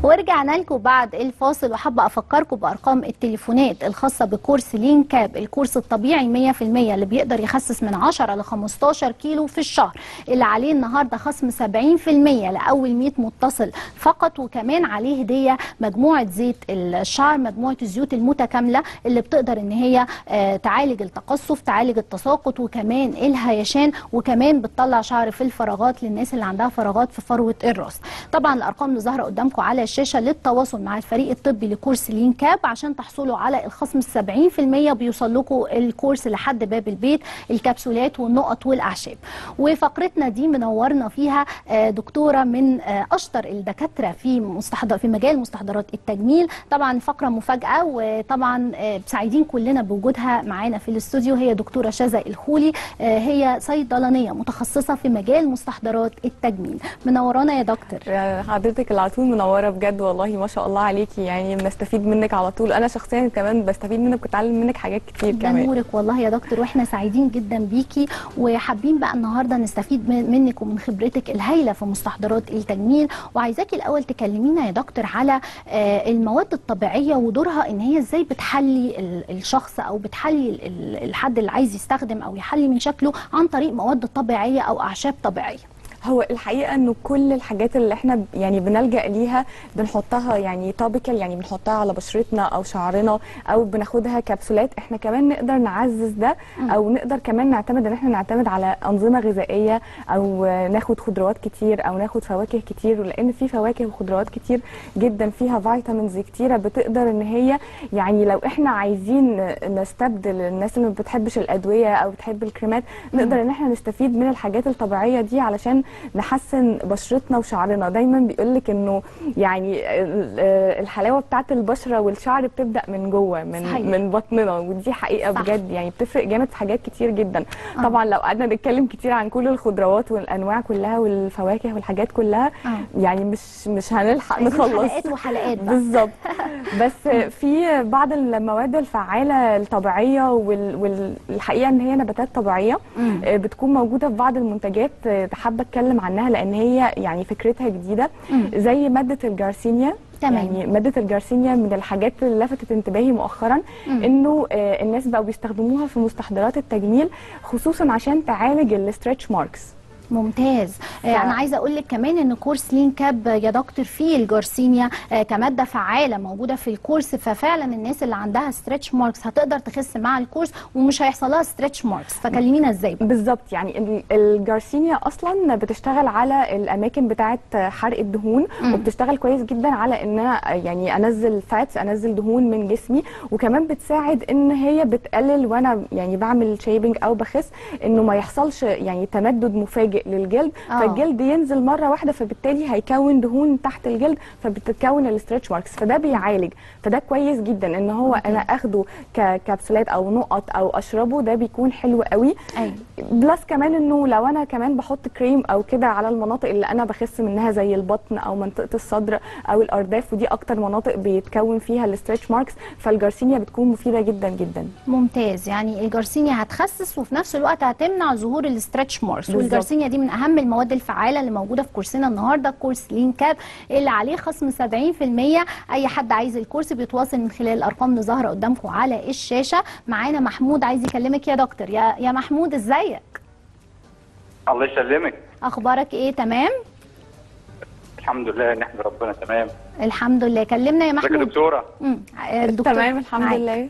ورجعنا لكم بعد الفاصل وحابه افكركم بارقام التليفونات الخاصه بكورس لين كاب الكورس الطبيعي 100% اللي بيقدر يخسس من 10 ل 15 كيلو في الشهر اللي عليه النهارده خصم 70% لاول 100 متصل فقط وكمان عليه هديه مجموعه زيت الشعر مجموعه الزيوت المتكامله اللي بتقدر ان هي آه، تعالج التقصف تعالج التساقط وكمان الهيشان وكمان بتطلع شعر في الفراغات للناس اللي عندها فراغات في فروه الراس طبعا الارقام اللي ظاهره قدامكم على الشاشه للتواصل مع الفريق الطبي لكورس لين كاب عشان تحصلوا على الخصم 70% بيوصل لكم الكورس لحد باب البيت الكبسولات والنقط والاعشاب وفقرتنا دي منورنا فيها آه، دكتوره من آه، اشطر الدكاتره في مستحضر في مجال مستحضرات التجميل طبعا فقره مفاجاه وطبعا آه، سعيدين كلنا بوجودها معانا في الاستوديو هي دكتوره شذا الخولي آه، هي صيدلانيه متخصصه في مجال مستحضرات التجميل منورانا يا دكتور حضرتك اللي على طول منوره بجد والله ما شاء الله عليكي يعني بنستفيد منك على طول انا شخصيا كمان بستفيد منك بتعلم منك حاجات كتير ده كمان نورك والله يا دكتور واحنا سعيدين جدا بيكي وحابين بقى النهارده نستفيد من- منك ومن خبرتك الهائله في مستحضرات التجميل وعايزاكي الاول تكلمينا يا دكتور على آه، المواد الطبيعيه ودورها ان هي ازاي بتحلي ال- الشخص او بتحلي ال- ال- الحد اللي عايز يستخدم او يحلي من شكله عن طريق مواد طبيعيه او اعشاب طبيعيه هو الحقيقه انه كل الحاجات اللي احنا ب- يعني بنلجا ليها بنحطها يعني توبيكال يعني بنحطها على بشرتنا او شعرنا او بناخدها كبسولات احنا كمان نقدر نعزز ده او نقدر كمان نعتمد ان احنا نعتمد على انظمه غذائيه او آه، ناخد خضروات كتير او ناخد فواكه كتير ولان في فواكه وخضروات كتير جدا فيها فيتامينز كتيره بتقدر ان هي يعني لو احنا عايزين نستبدل الناس اللي ما بتحبش الادويه او بتحب الكريمات نقدر ان احنا نستفيد من الحاجات الطبيعيه دي علشان نحسن بشرتنا وشعرنا دايما بيقول لك انه يعني ال- آه، الحلاوه بتاعت البشره والشعر بتبدا من جوه من صحيح. من بطننا ودي حقيقه صح. بجد يعني بتفرق جامد في حاجات كتير جدا آه. طبعا لو قعدنا نتكلم كتير عن كل الخضروات والانواع كلها والفواكه والحاجات كلها آه. يعني مش مش هنلحق عايزين نخلص حلقات وحلقات بقى بالظبط بس في بعض المواد الفعاله الطبيعيه وال- والحقيقه ان هي نباتات طبيعيه مم. آه، بتكون موجوده في بعض المنتجات آه، حابه اتكلم عنها لان هي يعني فكرتها جديده مم. زي ماده الجارسينيا تمام. يعني ماده الجارسينيا من الحاجات اللي لفتت انتباهي مؤخرا مم. انه آه، الناس بقوا بيستخدموها في مستحضرات التجميل خصوصا عشان تعالج الستريتش ماركس ممتاز آه، انا عايزه اقول لك كمان ان كورس لين كاب يا دكتور فيه الجارسينيا آه، كماده فعاله موجوده في الكورس ففعلا الناس اللي عندها ستريتش ماركس هتقدر تخس مع الكورس ومش هيحصل لها ستريتش ماركس فكلمينا ازاي بقى بالظبط يعني ال- الجارسينيا اصلا بتشتغل على الاماكن بتاعه حرق الدهون مم. وبتشتغل كويس جدا على ان انا يعني انزل فاتس انزل دهون من جسمي وكمان بتساعد ان هي بتقلل وانا يعني بعمل شيبنج او بخس انه ما يحصلش يعني تمدد مفاجئ للجلد آه. فالجلد ينزل مره واحده فبالتالي هيكون دهون تحت الجلد فبتتكون الستريتش ماركس فده بيعالج فده كويس جدا ان هو أوكي. انا اخده ككبسولات او نقط او اشربه ده بيكون حلو قوي ايوه بلس كمان انه لو انا كمان بحط كريم او كده على المناطق اللي انا بخس منها زي البطن او منطقه الصدر او الارداف ودي اكتر مناطق بيتكون فيها الستريتش ماركس فالجارسينيا بتكون مفيده جدا جدا ممتاز يعني الجارسينيا هتخسس وفي نفس الوقت هتمنع ظهور الستريتش ماركس بالظبط. والجارسينيا دي من اهم المواد الفعاله اللي موجوده في كورسنا النهارده كورس لين كاب اللي عليه خصم 70% اي حد عايز الكورس بيتواصل من خلال الارقام اللي ظاهره قدامكم على الشاشه معانا محمود عايز يكلمك يا دكتور يا يا محمود ازيك الله يسلمك اخبارك ايه تمام الحمد لله نحمد ربنا تمام الحمد لله كلمنا يا ازيك يا محمود دكتوره مم. الدكتور تمام الحمد معاك. لله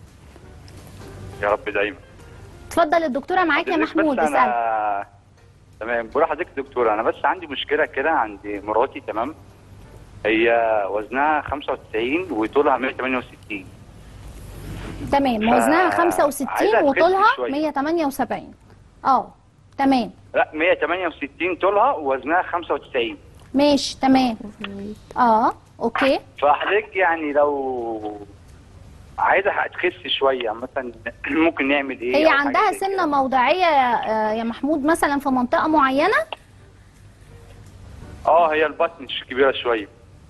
يا رب دايما اتفضل الدكتوره معاك يا حضرتك محمود بس اسال انا تمام بقول لحضرتك يا دكتوره انا بس عندي مشكله كده عند مراتي تمام هي وزنها 95 وطولها 168 تمام ف- وزنها عايزة 65 أخس وطولها شوية. 178 اه تمام لا 168 طولها ووزنها 95 ماشي تمام اه اوكي فحضرتك يعني لو عايزه تخس شويه مثلا ممكن نعمل ايه هي أو حاجة عندها زي سمنه كده؟ موضعيه يا يا محمود مثلا في منطقه معينه اه هي البطن مش كبيره شويه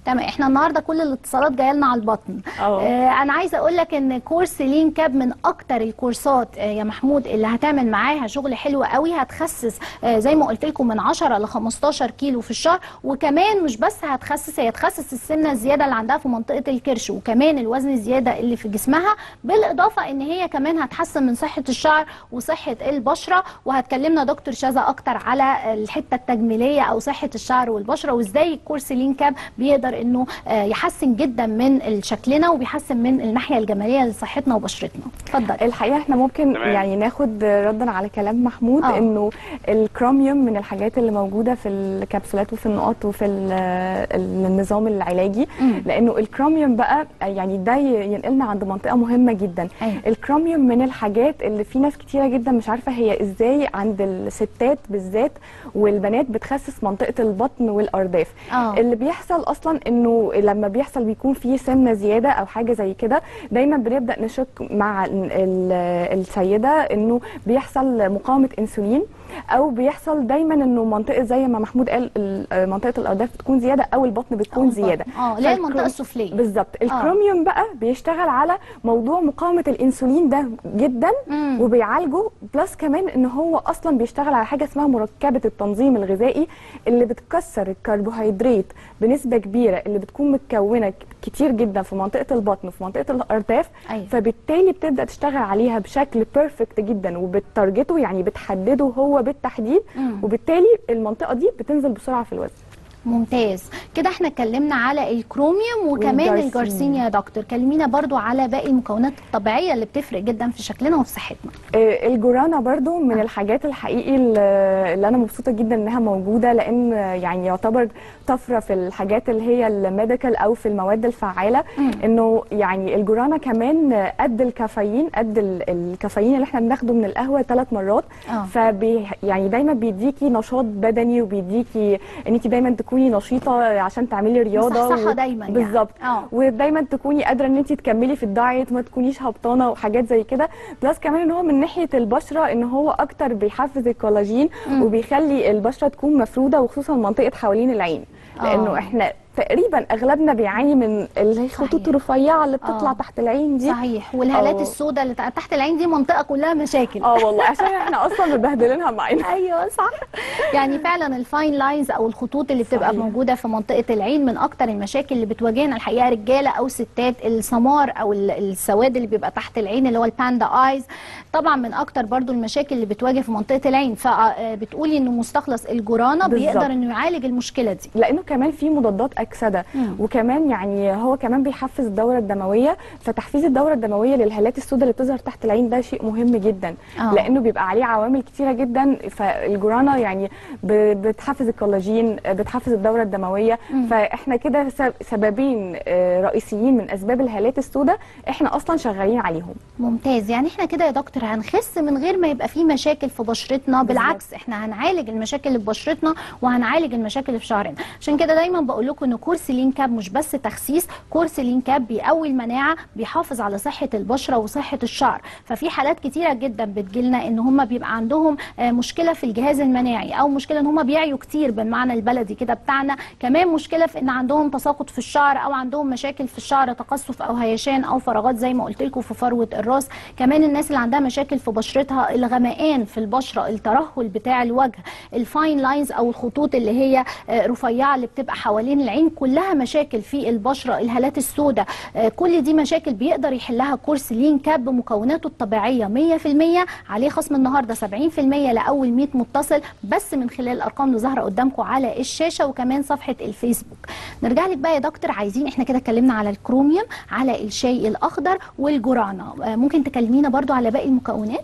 تمام احنا النهارده كل الاتصالات جايه لنا على البطن اه. آه انا عايزه اقول لك ان كورس لين كاب من اكتر الكورسات آه يا محمود اللي هتعمل معاها شغل حلو قوي هتخسس آه زي ما قلت لكم من 10 ل 15 كيلو في الشهر وكمان مش بس هتخسس هي تخسس السمنه الزياده اللي عندها في منطقه الكرش وكمان الوزن الزياده اللي في جسمها بالاضافه ان هي كمان هتحسن من صحه الشعر وصحه البشره وهتكلمنا دكتور شاذة اكتر على الحته التجميليه او صحه الشعر والبشره وازاي الكورس لين كاب بيقدر انه آه، يحسن جدا من شكلنا وبيحسن من الناحيه الجماليه لصحتنا وبشرتنا اتفضل الحقيقه احنا ممكن تمام. يعني ناخد ردا على كلام محمود آه. انه الكروميوم من الحاجات اللي موجوده في الكبسولات وفي النقط وفي ال- ال- النظام العلاجي مم. لانه الكروميوم بقى يعني ده ي- ينقلنا عند منطقه مهمه جدا أيوة. الكروميوم من الحاجات اللي في ناس كتيره جدا مش عارفه هي ازاي عند الستات بالذات والبنات بتخسس منطقه البطن والارداف آه. اللي بيحصل اصلا انه لما بيحصل بيكون في سمنه زياده او حاجه زي كده دايما بنبدا نشك مع ال- ال- السيده انه بيحصل مقاومه انسولين او بيحصل دايما انه منطقه زي ما محمود قال ال- منطقه الارداف بتكون زياده او البطن بتكون أو زياده اه اللي هي فالكرو- المنطقه السفليه بالظبط الكروميوم بقى بيشتغل على موضوع مقاومه الانسولين ده جدا مم. وبيعالجه بلس كمان ان هو اصلا بيشتغل على حاجه اسمها مركبه التنظيم الغذائي اللي بتكسر الكربوهيدرات بنسبه كبيره اللي بتكون متكونه ك- كتير جدا في منطقه البطن وفي منطقه الارداف أيوة. فبالتالي بتبدا تشتغل عليها بشكل بيرفكت جدا وبتارجته يعني بتحدده هو بالتحديد مم. وبالتالي المنطقه دي بتنزل بسرعه في الوزن ممتاز كده احنا اتكلمنا على الكروميوم وكمان والجارسين. الجارسين يا دكتور كلمينا برضو على باقي المكونات الطبيعيه اللي بتفرق جدا في شكلنا وفي صحتنا آه، الجورانا برضو من الحاجات الحقيقي اللي اللي انا مبسوطه جدا انها موجوده لان آه، يعني يعتبر طفره في الحاجات اللي هي الميديكال او في المواد الفعاله مم. انه يعني الجورانا كمان آه، قد الكافيين قد ال- الكافيين اللي احنا بناخده من القهوه ثلاث مرات اه فبي يعني دايما بيديكي نشاط بدني وبيديكي ان انت دايما تكوني نشيطه عشان تعملي رياضه مصحصحة دايما يعني. بالظبط اه ودايما تكوني قادره ان انت تكملي في الدايت ما تكونيش هبطانه وحاجات زي كده بلس كمان ان هو من ناحيه البشره ان هو اكتر بيحفز الكولاجين مم. وبيخلي البشره تكون مفروده وخصوصا منطقه حوالين العين لانه آه. احنا تقريبا اغلبنا بيعاني من الخطوط صحيح. الرفيعه اللي بتطلع آه. تحت العين دي صحيح والهالات آه. السوداء اللي تحت العين دي منطقه كلها مشاكل اه والله عشان احنا اصلا مبهدلينها معانا ايوه صح يعني فعلا الفاين لاينز او الخطوط اللي بتبقى صحيح. موجوده في منطقه العين من اكتر المشاكل اللي بتواجهنا الحقيقه رجاله او ستات السمار او ال- السواد اللي بيبقى تحت العين اللي هو الباندا ايز طبعا من اكتر برضو المشاكل اللي بتواجه في منطقه العين فبتقولي انه مستخلص الجورانا بالظبط. بيقدر انه يعالج المشكله دي لانه كمان في مضادات اكسده مم. وكمان يعني هو كمان بيحفز الدوره الدمويه فتحفيز الدوره الدمويه للهالات السوداء اللي بتظهر تحت العين ده شيء مهم جدا آه. لانه بيبقى عليه عوامل كتيره جدا فالجورانا يعني ب- بتحفز الكولاجين بتحفز الدوره الدمويه مم. فاحنا كده سب- سببين آه، رئيسيين من اسباب الهالات السوداء احنا اصلا شغالين عليهم ممتاز يعني احنا كده يا دكتور هنخس من غير ما يبقى في مشاكل في بشرتنا بالعكس احنا هنعالج المشاكل اللي في بشرتنا وهنعالج المشاكل اللي في شعرنا عشان كده دايما بقول لكم ان كورس لين كاب مش بس تخسيس كورس لين كاب بيقوي المناعه بيحافظ على صحه البشره وصحه الشعر ففي حالات كتيره جدا بتجيلنا ان هم بيبقى عندهم آه، مشكله في الجهاز المناعي او مشكله ان هم بيعيوا كتير بالمعنى البلدي كده بتاعنا كمان مشكله في ان عندهم تساقط في الشعر او عندهم مشاكل في الشعر تقصف او هيشان او فراغات زي ما قلت لكم في فروه الراس كمان الناس اللي عندها مشاكل في بشرتها الغمقان في البشره الترهل بتاع الوجه الفاين لاينز او الخطوط اللي هي آه، رفيعه اللي بتبقى حوالين العين كلها مشاكل في البشره الهالات السوداء آه، كل دي مشاكل بيقدر يحلها كورس لين كاب بمكوناته الطبيعيه 100% عليه خصم النهارده 70% لاول 100 متصل بس من خلال الارقام اللي ظاهره قدامكم على الشاشه وكمان صفحه الفيسبوك نرجع لك بقى يا دكتور عايزين احنا كده اتكلمنا على الكروميوم على الشاي الاخضر والجرانا آه، ممكن تكلمينا برضو على باقي المكونات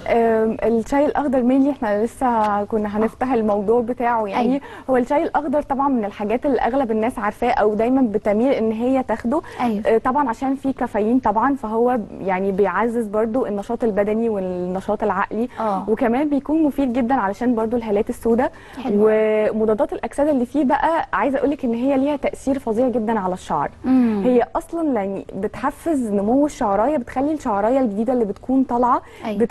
آم، الشاي الاخضر مينلي احنا لسه كنا هنفتح الموضوع بتاعه يعني أيوة. هو الشاي الاخضر طبعا من الحاجات اللي اغلب الناس عارفاه او دايما بتميل ان هي تاخده ايوه آه، طبعا عشان فيه كافيين طبعا فهو يعني بيعزز برضو النشاط البدني والنشاط العقلي اه وكمان بيكون مفيد جدا علشان برضو الهالات السوداء حلو ومضادات الاكسده اللي فيه بقى عايزه اقول لك ان هي ليها تاثير فظيع جدا على الشعر مم. هي اصلا يعني بتحفز نمو الشعرايه بتخلي الشعرايه الجديده اللي بتكون طالعه أيوة. بتكون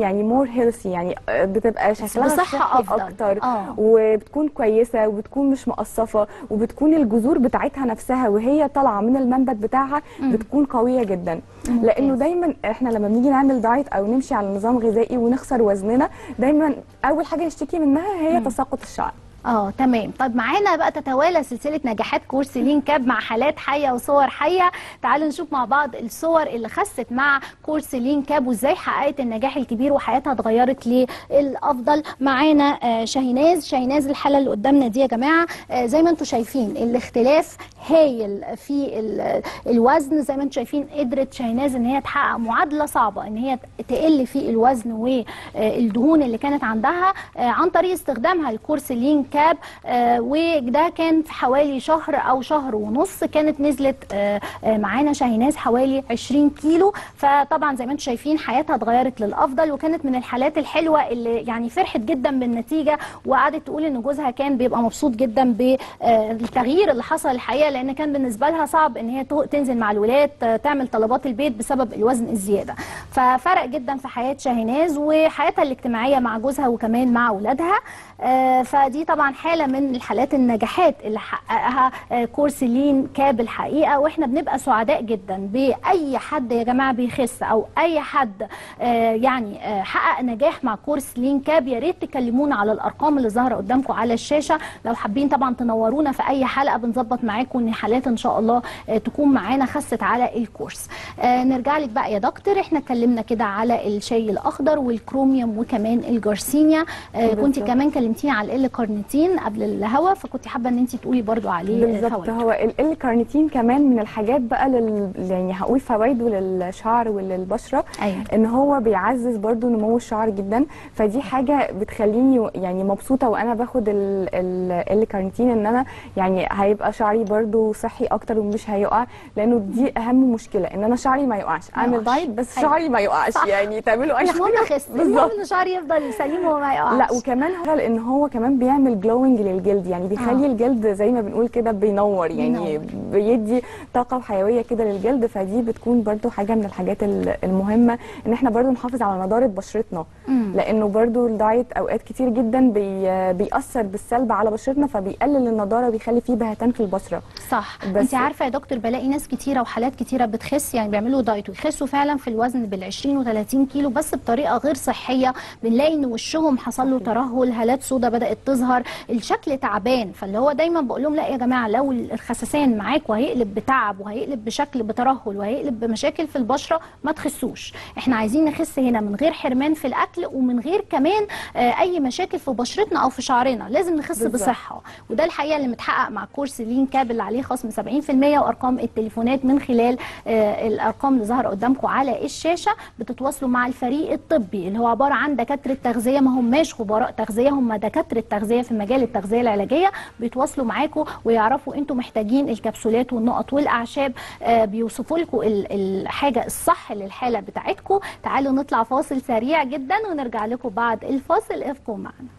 يعني مور هيلثي يعني آه، بتبقى شكلها بصحة صحي أفضل. اكتر آه. وبتكون كويسه وبتكون مش مقصفه وبتكون الجذور بتاعتها نفسها وهي طالعه من المنبت بتاعها بتكون قويه جدا لانه دايما احنا لما بنيجي نعمل دايت او نمشي على نظام غذائي ونخسر وزننا دايما اول حاجه نشتكي منها هي تساقط الشعر اه تمام طب معانا بقى تتوالى سلسله نجاحات كورس لين كاب مع حالات حيه وصور حيه تعالوا نشوف مع بعض الصور اللي خست مع كورس لين كاب وازاي حققت النجاح الكبير وحياتها اتغيرت للافضل معانا آه، شاهيناز شاهيناز الحاله اللي قدامنا دي يا جماعه آه، زي ما انتم شايفين الاختلاف هايل في ال- الوزن زي ما انتم شايفين قدرت شاهيناز ان هي تحقق معادله صعبه ان هي تقل في الوزن والدهون اللي كانت عندها آه، عن طريق استخدامها لكورس لين كاب آه، وده كان في حوالي شهر او شهر ونص كانت نزلت آه، آه، معانا شاهيناز حوالي 20 كيلو فطبعا زي ما انتم شايفين حياتها اتغيرت للافضل وكانت من الحالات الحلوه اللي يعني فرحت جدا بالنتيجه وقعدت تقول ان جوزها كان بيبقى مبسوط جدا بالتغيير اللي حصل الحقيقه لان كان بالنسبه لها صعب ان هي تو- تنزل مع الولاد آه، تعمل طلبات البيت بسبب الوزن الزياده ففرق جدا في حياه شاهيناز وحياتها الاجتماعيه مع جوزها وكمان مع اولادها آه، فدي طبعا حاله من الحالات النجاحات اللي حققها آه، كورس لين كاب الحقيقه واحنا بنبقى سعداء جدا باي حد يا جماعه بيخس او اي حد آه، يعني آه، حقق نجاح مع كورس لين كاب يا ريت تكلمونا على الارقام اللي ظاهره قدامكم على الشاشه لو حابين طبعا تنورونا في اي حلقه بنظبط معاكم ان حالات ان شاء الله آه، تكون معانا خست على الكورس آه، نرجع لك بقى يا دكتور احنا اتكلمنا كده على الشاي الاخضر والكروميوم وكمان الجارسينيا آه، كنت بالظبط. كمان كلمتيني على ال كارنيتين قبل الهوا فكنت حابه ان انت تقولي برضو عليه بالظبط فوائده. هو ال- الكارنيتين كمان من الحاجات بقى لل يعني هقول فوائده للشعر وللبشره ايوه ان هو بيعزز برضو نمو الشعر جدا فدي حاجه بتخليني يعني مبسوطه وانا باخد ال- ال- الكارنيتين ان انا يعني هيبقى شعري برضو صحي اكتر ومش هيقع لانه دي اهم مشكله ان انا شعري ما يقعش ما اعمل يقعش. دايت بس أيوة. شعري ما يقعش صح. يعني تعملوا اي مش مهم حاجه اخس المهم بالظبط. ان شعري يفضل سليم وما يقعش لا وكمان هو لان هو كمان بيعمل جلوينج للجلد يعني بيخلي آه. آه. الجلد زي ما بنقول كده بينور يعني بينور. بيدي طاقه وحيويه كده للجلد فدي بتكون برضو حاجه من الحاجات ال- المهمه ان احنا برضو نحافظ على نضاره بشرتنا مم. لانه برضو الدايت اوقات كتير جدا بي بيأثر بالسلب على بشرتنا فبيقلل النضاره وبيخلي فيه بهتان في البشره صح بس- انت عارفه يا دكتور بلاقي ناس كتيره وحالات كتيره بتخس يعني بيعملوا دايت ويخسوا فعلا في الوزن بال 20 و30 كيلو بس بطريقه غير صحيه بنلاقي ان وشهم حصل له ترهل هالات سودا بدات تظهر الشكل تعبان فاللي هو دايما بقول لهم لا يا جماعه لو الخسسان معاك وهيقلب بتعب وهيقلب بشكل بترهل وهيقلب بمشاكل في البشره ما تخسوش احنا عايزين نخس هنا من غير حرمان في الاكل ومن غير كمان آه، اي مشاكل في بشرتنا او في شعرنا لازم نخس بالظبط. بصحه الصحه وده الحقيقه اللي متحقق مع كورس لين كاب اللي عليه خصم 70% وارقام التليفونات من خلال آه، الارقام اللي ظاهره قدامكم على الشاشه بتتواصلوا مع الفريق الطبي اللي هو عباره عن دكاتره تغذيه ما هماش خبراء تغذيه هم دكاتره تغذيه في مجال التغذيه العلاجيه بيتواصلوا معاكم ويعرفوا انتم محتاجين الكبسولات والنقط والاعشاب آه، بيوصفوا لكم ال- الحاجه الصح للحاله بتاعتكم تعالوا نطلع فاصل سريع جدا ونرجع لكم بعد الفاصل ابقوا معنا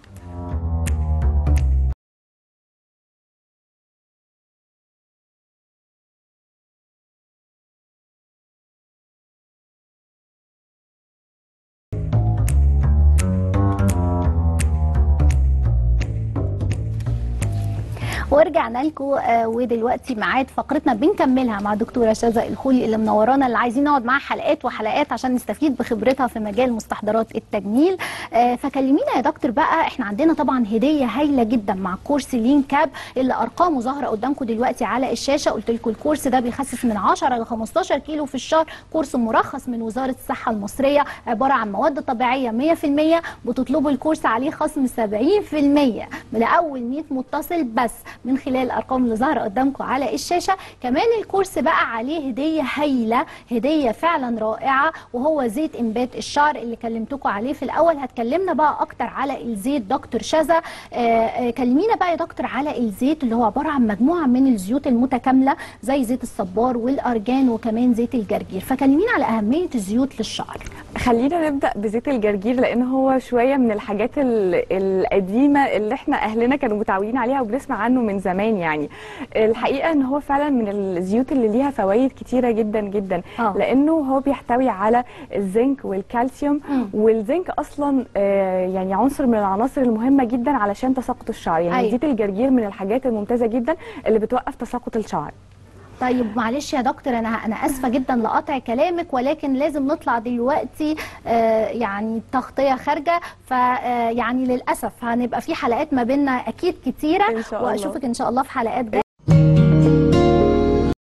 ورجعنا لكم آه، ودلوقتي ميعاد فقرتنا بنكملها مع دكتوره شذا الخولي اللي منورانا اللي عايزين نقعد معاها حلقات وحلقات عشان نستفيد بخبرتها في مجال مستحضرات التجميل آه، فكلمينا يا دكتور بقى احنا عندنا طبعا هديه هايله جدا مع كورس لين كاب اللي ارقامه ظاهره قدامكم دلوقتي على الشاشه قلت لكم الكورس ده بيخسس من 10 ل 15 كيلو في الشهر كورس مرخص من وزاره الصحه المصريه عباره عن مواد طبيعيه 100% بتطلبوا الكورس عليه خصم 70% لاول 100 متصل بس من خلال الارقام اللي ظاهره قدامكم على الشاشه كمان الكورس بقى عليه هديه هايله هديه فعلا رائعه وهو زيت انبات الشعر اللي كلمتكم عليه في الاول هتكلمنا بقى اكتر على الزيت دكتور شذا آه، آه، كلمينا بقى يا دكتور على الزيت اللي هو عباره عن مجموعه من الزيوت المتكامله زي زيت الصبار والارجان وكمان زيت الجرجير فكلمينا على اهميه الزيوت للشعر خلينا نبدا بزيت الجرجير لان هو شويه من الحاجات ال- القديمه اللي احنا اهلنا كانوا متعودين عليها وبنسمع عنه من زمان يعني الحقيقه ان هو فعلا من الزيوت اللي ليها فوائد كتيره جدا جدا آه. لانه هو بيحتوي على الزنك والكالسيوم مم. والزنك اصلا آه، يعني عنصر من العناصر المهمه جدا علشان تساقط الشعر يعني أيوة. زيت الجرجير من الحاجات الممتازه جدا اللي بتوقف تساقط الشعر طيب معلش يا دكتور انا انا اسفه جدا لقطع كلامك ولكن لازم نطلع دلوقتي آه يعني تغطيه خارجه فيعني للاسف هنبقى في حلقات ما بيننا اكيد كتيره إن شاء الله. واشوفك ان شاء الله في حلقات جايه